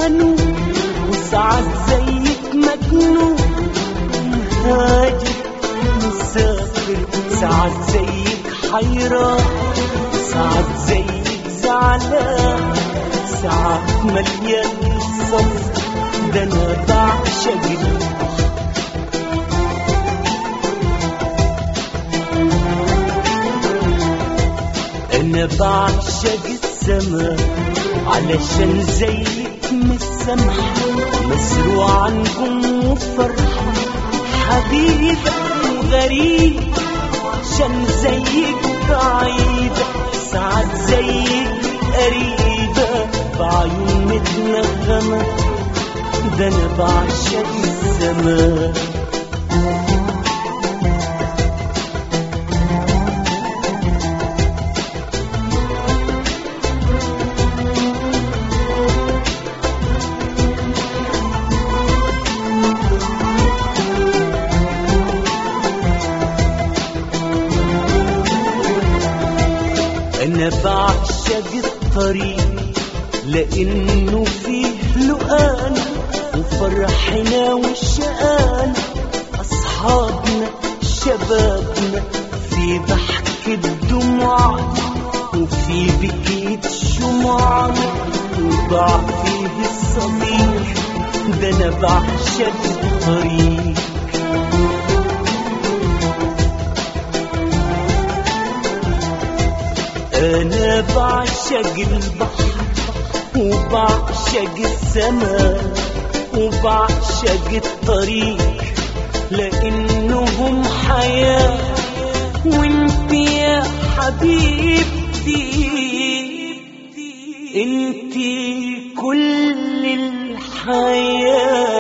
حنون وساعات زيك مجنون مهاجر مسافر ساعات زيك حيران ساعات زيك زعلان ساعات مليان صف ده انا بعشق البحر انا بعشق السما علشان زيك مسامحة مزروعة نجوم وفرحة حبيبة وغريب عشان زيك بعيدة ساعات زيك قريبة بعيون متنغمة ده انا بعشق السما انا بعشق الطريق لانه فيه لقان وفرحنا والشقان اصحابنا شبابنا في ضحكة دموعنا وفي بكيت شموعنا وضاع فيه الصديق ده انا بعشق الطريق انا بعشق البحر وبعشق السماء وبعشق الطريق لانهم حياة وانت يا حبيبتي انت كل الحياه